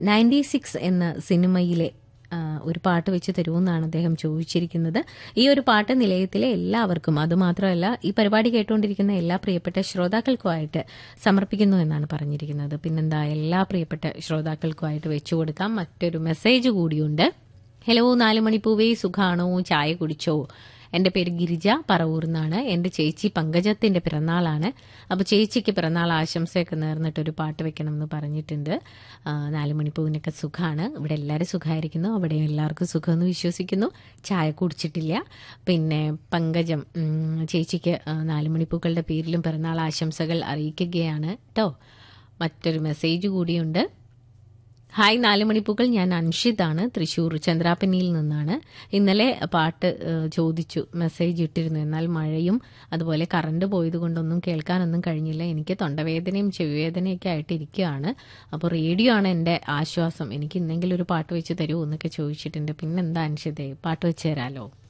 ninety six എന്ന സിനിമയിലെ ആ, ഒരു പാട്ട് വെച്ച് തരുമെന്നാണ് അദ്ദേഹം ചോദിച്ചിരിക്കുന്നത് ഈ ഒരു പാട്ട് നിലയത്തിലെ എല്ലാവർക്കും അതുമാത്രമല്ല ഈ പരിപാടി കേട്ടുകൊണ്ടിരിക്കുന്ന എല്ലാ പ്രിയപ്പെട്ട ശ്രോതാക്കൾക്കുമായിട്ട് സമർപ്പിക്കുന്നു എന്നാണ് പറഞ്ഞിരിക്കുന്നത് പിന്നെന്താ എല്ലാ പ്രിയപ്പെട്ട ശ്രോതാക്കൾക്കുമായിട്ട് വെച്ചു കൊടുക്കാം മറ്റൊരു മെസ്സേജ് കൂടിയുണ്ട് ഹലോ നാല് മണിപ്പൂവേ സുഖാണോ ചായ കുടിച്ചോ എൻ്റെ പേര് ഗിരിജ പറവൂർന്നാണ് എൻ്റെ ചേച്ചി പങ്കജത്തിൻ്റെ പിറന്നാളാണ് അപ്പോൾ ചേച്ചിക്ക് പിറന്നാൾ ആശംസയൊക്കെ നേർന്നിട്ടൊരു പാട്ട് വെക്കണം എന്ന് പറഞ്ഞിട്ടുണ്ട് ആ, നാല് മണിപ്പൂവിനൊക്കെ സുഖമാണ് ഇവിടെ എല്ലാവരും സുഖമായിരിക്കുന്നു അവിടെ എല്ലാവർക്കും സുഖമെന്ന് വിശ്വസിക്കുന്നു ചായ കുടിച്ചിട്ടില്ല പിന്നെ പങ്കജം ഉം, ചേച്ചിക്ക് ആ, നാല് മണിപ്പൂക്കളുടെ പേരിലും പിറന്നാൾ ആശംസകൾ അറിയിക്കുകയാണ് കേട്ടോ മറ്റൊരു മെസ്സേജ് കൂടിയുണ്ട് ഹായ് നാല് മണിപ്പൂക്കൾ ഞാൻ അൻഷിതാണ് തൃശ്ശൂർ ചന്ദ്രാപ്പന്നിയിൽ നിന്നാണ് ഇന്നലെ പാട്ട് ഏഹ്, ചോദിച്ചു മെസ്സേജ് ഇട്ടിരുന്നു എന്നാൽ മഴയും അതുപോലെ കറണ്ട് പോയത് കൊണ്ടൊന്നും കേൾക്കാനൊന്നും കഴിഞ്ഞില്ല എനിക്ക് തൊണ്ടവേദനയും ചെവിവേദനയൊക്കെ ആയിട്ട് ഇരിക്കുകയാണ് അപ്പോൾ റേഡിയോ ആണ് എൻ്റെ ആശ്വാസം എനിക്ക് ഇന്നെങ്കിലും ഒരു പാട്ട് വെച്ച് തരുമോ എന്നൊക്കെ ചോദിച്ചിട്ടുണ്ട് പിന്നെന്താ അൻഷിതേ പാട്ട് വെച്ച് തരാലോ